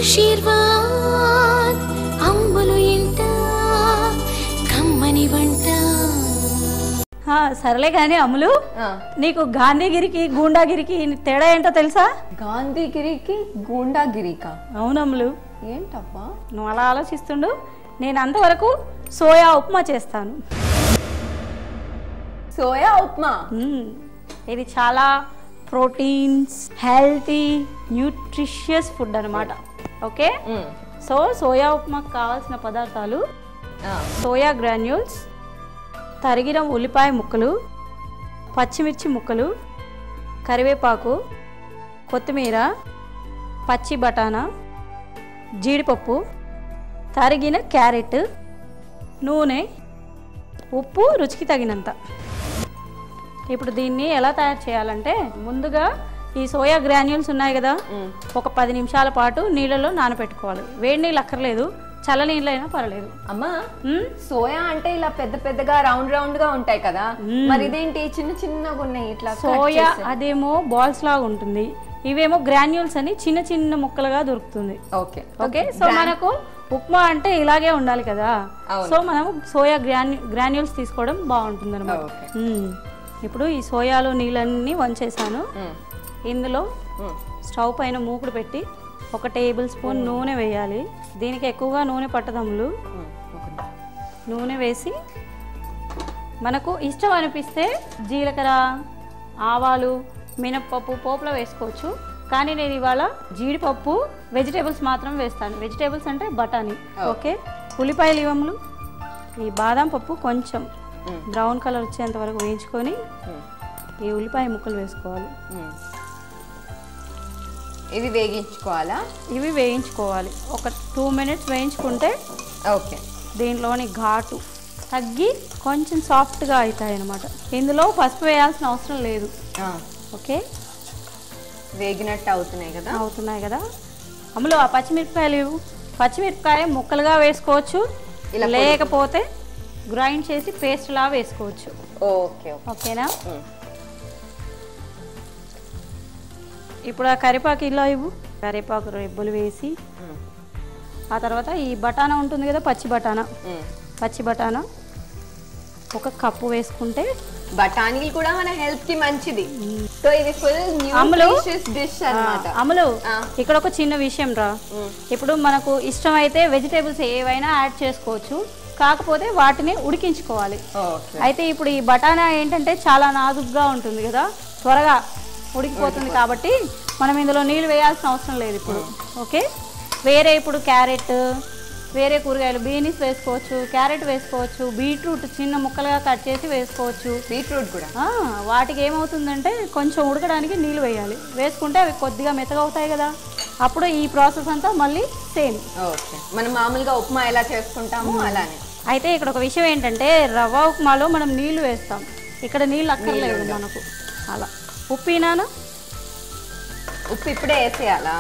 ఆశీర్వాద్ అంబులు ఇంట కమ్మని వంట ఆ, సరేలే కానీ అమ్ములు ఆ, నీకు గాంధీగిరికి గూండాగిరికి తేడా ఏంటో తెలుసా గాంధీగిరికి గూండాగిరికా అవునమ్ములు ఏంటబ్బా నువ్వు అలా ఆలోచిస్తుండు నేను అంతవరకు సోయా ఉప్మా చేస్తాను సోయా ఉప్మా మ్మ్. ఇది చాలా ప్రోటీన్స్ హెల్తీ న్యూట్రిషియస్ ఫుడ్ అనమాట ఓకే మ్, సో సోయా ఉప్మాకు కావాల్సిన పదార్థాలు ఆ, సోయా గ్రాన్యూల్స్ తరిగిన ఉల్లిపాయ ముక్కలు పచ్చిమిర్చి ముక్కలు కరివేపాకు కొత్తిమీర పచ్చి బఠానా జీడిపప్పు తరిగిన క్యారెట్ నూనె ఉప్పు రుచికి తగినంత ఇప్పుడు దీన్ని ఎలా తయారు చేయాలంటే ముందుగా ఈ సోయా గ్రాన్యూల్స్ ఉన్నాయి కదా మ్. ఒక పది నిమిషాల పాటు నీళ్ళలో నానబెట్టుకోవాలి వేడి నీళ్ళు అక్కర్లేదు చల్ల నీళ్ళైనా పర్లేదు అమ్మా మ్? సోయా అంటే ఇలా పెద్ద పెద్దగా రౌండ్ రౌండ్ గా ఉంటాయి కదా మరి ఇదేంటి చిన్న చిన్నగా ఉన్నాయి ఇట్లా cut సోయా చేసి. అదేమో బాల్స్ లాగా ఉంటుంది ఇవేమో గ్రాన్యూల్స్ అని చిన్న చిన్న ముక్కలుగా దొరుకుతుంది ఓకే ఓకే సో మనకు ఉప్మా అంటే ఇలాగే ఉండాలి కదా అవును. సో మనం సోయా గ్రాన్యూ గ్రాన్యూల్స్ తీసుకోవడం బాగుంటుంది అనమాట ఓకే. ఇప్పుడు ఈ సోయాలో నీళ్ళన్నీ వంచేసాను మ్, ఇందులో మ్, స్టవ్ పైన మూకుడు పెట్టి ఒక టేబుల్ స్పూన్ నూనె వేయాలి దీనికి ఎక్కువగా నూనె పట్టదములు మ్, ఓకే. నూనె వేసి మనకు ఇష్టం అనిపిస్తే జీలకర్ర ఆవాలు మినప్పప్పు పోపులో వేసుకోవచ్చు కానీ నేను ఇవాళ జీడిపప్పు వెజిటేబుల్స్ మాత్రం వేస్తాను వెజిటేబుల్స్ అంటే బఠానీ ఓకే ఉల్లిపాయలు ఇవములు ఈ బాదం పప్పు కొంచెం మ్. బ్రౌన్ కలర్ వచ్చేంత వరకు వేయించుకొని మ్, ఈ ఉల్లిపాయ ముక్కలు వేసుకోవాలి మ్. ఇవి వేగించుకోవాలా ఇవి వేయించుకోవాలి ఒక టూ మినిట్స్ వేయించుకుంటే ఓకే దీనిలోని ఘాటు తగ్గి కొంచెం సాఫ్ట్గా అవుతాయి అన్నమాట ఇందులో పసుపు వేయాల్సిన అవసరం లేదు ఆ, ఓకే వేగినట్టు అవుతున్నాయి కదా అవుతున్నాయి కదా అమ్ములు ఆ పచ్చిమిరపకాయలు ఇవ్వు. పచ్చిమిరపకాయ ముక్కలుగా వేసుకోవచ్చు ఇలా లేకపోతే గ్రైండ్ చేసి పేస్ట్ లా వేసుకోవచ్చు ఓకే ఓకే ఓకేనా మ్, ఇప్పుడు ఆ కరివేపాకు ఇలా ఇవ్వు కరివేపాకు రెబ్బలు వేసి మ్, ఆ తర్వాత ఈ బఠానా ఉంటుంది కదా పచ్చి బఠానా మ్. పచ్చి బఠానా ఒక కప్పు వేసుకుంటే బఠానీలు కూడా మన హెల్త్ కి మంచిది సో ఇది ఫుల్ అమ్ములు? న్యూట్రిషియస్ డిష్ అన్నమాట అమలు ఆ. ఇక్కడ ఒక చిన్న విషయం రా మ్. ఇప్పుడు మనకు ఇష్టమైతే వెజిటేబుల్స్ ఏవైనా యాడ్ చేసుకోవచ్చు కాకపోతే వాటిని ఉడికించుకోవాలి ఓకే అయితే ఇప్పుడు ఈ బఠానా ఏంటంటే చాలా నాజుగ్గా ఉంటుంది కదా త్వరగా ఉడికిపోతుంది కాబట్టి మనం ఇందులో నీళ్ళు వేయాల్సిన అవసరం లేదు ఇప్పుడు ఓకే వేరే ఇప్పుడు క్యారెట్ వేరే కూరగాయలు బీనీస్ వేసుకోవచ్చు క్యారెట్ వేసుకోవచ్చు బీట్రూట్ చిన్న ముక్కలుగా కట్ చేసి వేసుకోవచ్చు బీట్రూట్ కూడా ఆ, వాటికి ఏమవుతుందంటే కొంచెం ఉడకడానికి నీళ్ళు వేయాలి వేసుకుంటే అవి కొద్దిగా మెత్తగా అవుతాయి కదా అప్పుడు ఈ ప్రాసెస్ అంతా మళ్ళీ సేమ్ ఓకే మనం మామూలుగా ఉప్మా ఎలా చేసుకుంటామో అలానే అయితే ఇక్కడ ఒక విషయం ఏంటంటే రవ్వ ఉప్మాలో మనం నీళ్లు వేస్తాం ఇక్కడ నీళ్ళు అక్కర్లేదు మనకు అలా ఉప్పినాను ఉప్పు ఇప్పుడే వేసేయాలా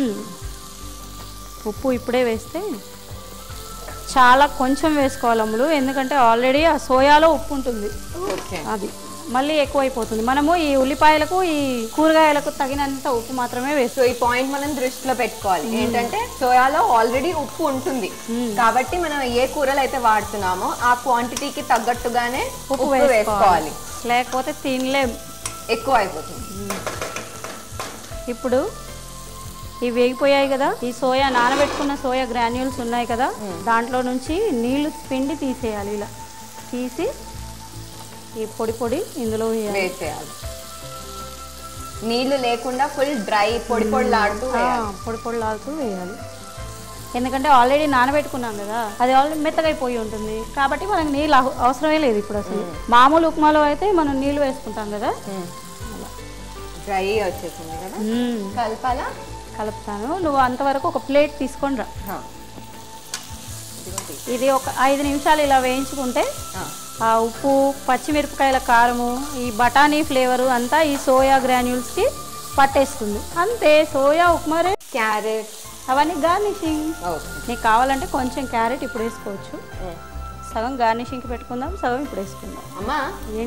ఉప్పు ఇప్పుడే వేస్తే చాలా కొంచెం వేసుకోవాలి అమ్ములు ఎందుకంటే ఆల్రెడీ ఆ సోయాలో ఉప్పు ఉంటుంది ఓకే అది మళ్ళీ ఎక్కువైపోతుంది మనము ఈ ఉల్లిపాయలకు ఈ కూరగాయలకు తగినంత ఉప్పు మాత్రమే వేస్తాం సో ఈ పాయింట్ మనం దృష్టిలో పెట్టుకోవాలి ఏంటంటే సోయాలో ఆల్రెడీ ఉప్పు ఉంటుంది కాబట్టి మనం ఏ కూరలు అయితే వాడుతున్నామో ఆ క్వాంటిటీకి తగ్గట్టుగానే ఉప్పు ఉప్పు వేసుకోవాలి లేకపోతే తినలేం ఎక్కువ అయిపోతుంది ఇప్పుడు ఇవి వేగిపోయాయి కదా ఈ సోయా నానబెట్టుకున్న సోయా గ్రాన్యూల్స్ ఉన్నాయి కదా దాంట్లో నుంచి నీళ్లు పిండి తీసేయాలి ఇలా తీసి ఈ పొడి పొడి ఇందులో వేయాలి వేసేయాలి నీళ్లు లేకుండా ఫుల్ డ్రై పొడి పొడిలాడుతూ ఆ, వేయాలి పొడి పొడిలాడుతూ వేయాలి ఎందుకంటే ఆల్రెడీ నానబెట్టుకున్నాం కదా అది ఆల్రెడీ మెత్తగైపోయి ఉంటుంది కాబట్టి మనకి నీళ్ళు అవ- అవసరమే లేదు ఇప్పుడు అసలు మామూలు ఉప్మాలో అయితే మనం నీళ్ళు వేసుకుంటాం కదా డ్రై వచ్చేసింది కదా మ్మ్. కలపాలా కలుపుతాను నువ్వు అంతవరకు ఒక ప్లేట్ తీసుకొని రా హా. ఇదిగో తీ. ఇది ఒక ఐదు నిమిషాలు ఇలా వేయించుకుంటే ఆ. ఆ ఉప్పు పచ్చిమిరపకాయల కారము ఈ బఠానీ ఫ్లేవరు అంతా ఈ సోయా గ్రాన్యూల్స్కి పట్టేస్తుంది అంతే సోయా ఉప్మా రెడీ. క్యారెట్ అవన్నీ గార్నిషింగ్ ఓకే నీకు కావాలంటే కొంచెం క్యారెట్ ఇప్పుడు వేసుకోవచ్చు ఉమ్. సగం గార్నిషింగ్కి పెట్టుకుందాం సగం ఇప్పుడు వేసుకుందాం అమ్మా ఏంటి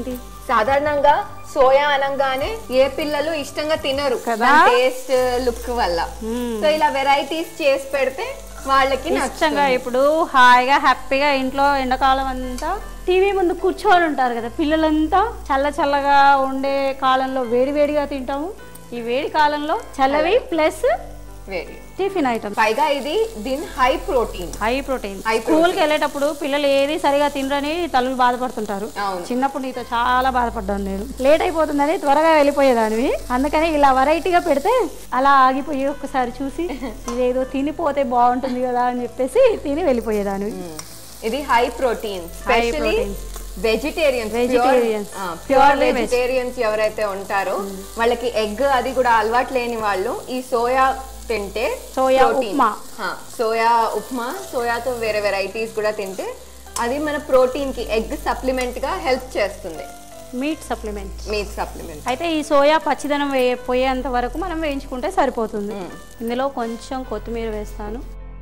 సాధారణంగా సోయా అనగానే ఏ పిల్లలు ఇష్టంగా తినరు కదా? టేస్ట్ లుక్ వల్ల సో ఇలా వెరైటీస్ చేసి పెడితే వాళ్ళకి ఇష్టంగా నచ్చుతుంది. ఇప్పుడు హాయిగా హ్యాపీగా ఇంట్లో ఎండాకాలం అంతా టీవీ ముందు కూర్చొని ఉంటారు కదా పిల్లలంతా చల్ల చల్లగా ఉండే కాలంలో వేడి వేడిగా తింటాము ఈ వేడి కాలంలో చల్లవి ప్లస్ వేడి టిఫిన్ ఐటమ్ పైగా ఇది దీని high protein high protein High స్కూల్కి వెళ్ళేటప్పుడు పిల్లలు ఏది సరిగా తినరని తల్లులు బాధపడుతుంటారు అవును. చిన్నప్పుడు నీతో చాలా బాధపడ్డాను నేను లేట్ అయిపోతుందని త్వరగా వెళ్ళిపోయేదానివి అందుకని ఇలా వెరైటీగా పెడితే అలా ఆగిపోయి ఒక్కసారి చూసి ఇదేదో తినిపోతే బాగుంటుంది కదా అని చెప్పేసి తిని వెళ్ళిపోయేదానివి ఇది high protein especially protein. Vegetarians Vegetarians. Pure Purely veg. Vegetarians ఎవరైతే ఉంటారో వాళ్ళకి ఎగ్ అది కూడా అలవాటు లేని వాళ్ళు ఈ సోయా తింటే సోయా protein. ఉప్మా. ఆ, సోయా ఉప్మా సోయాతో వేరే వెరైటీస్ కూడా తింటే అది మన ప్రోటీన్ కి ఎగ్ సప్లిమెంట్ గా హెల్ప్ చేస్తుంది మీట్ సప్లిమెంట్ మీట్ సప్లిమెంట్ అయితే ఈ సోయా పచ్చిదనం వే పోయేంత వరకు మనం వేయించుకుంటే సరిపోతుంది ఇందులో కొంచెం కొత్తిమీర వేస్తాను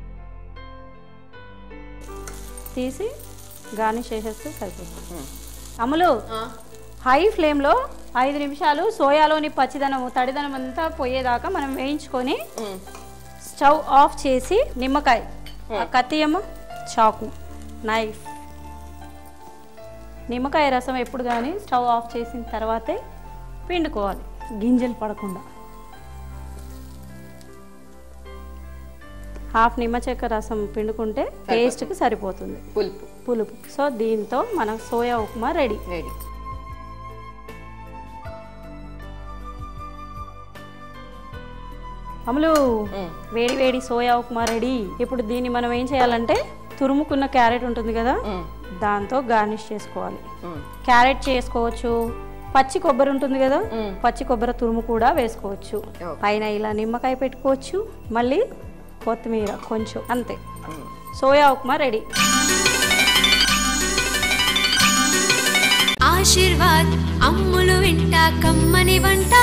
తీసి గార్నిష్ చేసేస్తే సరిపోతుంది అమలు హై ఫ్లేమ్లో ఐదు నిమిషాలు సోయాలోని పచ్చిదనము తడిదనం అంతా పోయేదాకా మనం వేయించుకొని స్టవ్ ఆఫ్ చేసి నిమ్మకాయ ఆ కత్తియమ్మ చాకు నైఫ్ నిమ్మకాయ రసం ఎప్పుడు కానీ స్టవ్ ఆఫ్ చేసిన తర్వాతే పిండుకోవాలి గింజలు పడకుండా హాఫ్ నిమ్మ చెక్క రసం పిండుకుంటే టేస్ట్కి సరిపోతుంది పులుపు పులుపు సో దీంతో మన సోయా ఉప్మా రెడీ రెడీ అమలు వేడి వేడి సోయా ఉప్మా రెడీ ఇప్పుడు దీన్ని మనం ఏం చేయాలంటే తురుముకున్న క్యారెట్ ఉంటుంది కదా దాంతో గార్నిష్ చేసుకోవాలి క్యారెట్ చేసుకోవచ్చు పచ్చి కొబ్బరి ఉంటుంది కదా పచ్చి కొబ్బరి తురుము కూడా వేసుకోవచ్చు Okay. పైన ఇలా నిమ్మకాయ పెట్టుకోవచ్చు మళ్ళీ కొత్తిమీర కొంచెం అంతే సోయా ఉప్మా రెడీ ఆశీర్వాద్ అమ్ములు వింట కమ్మని వంట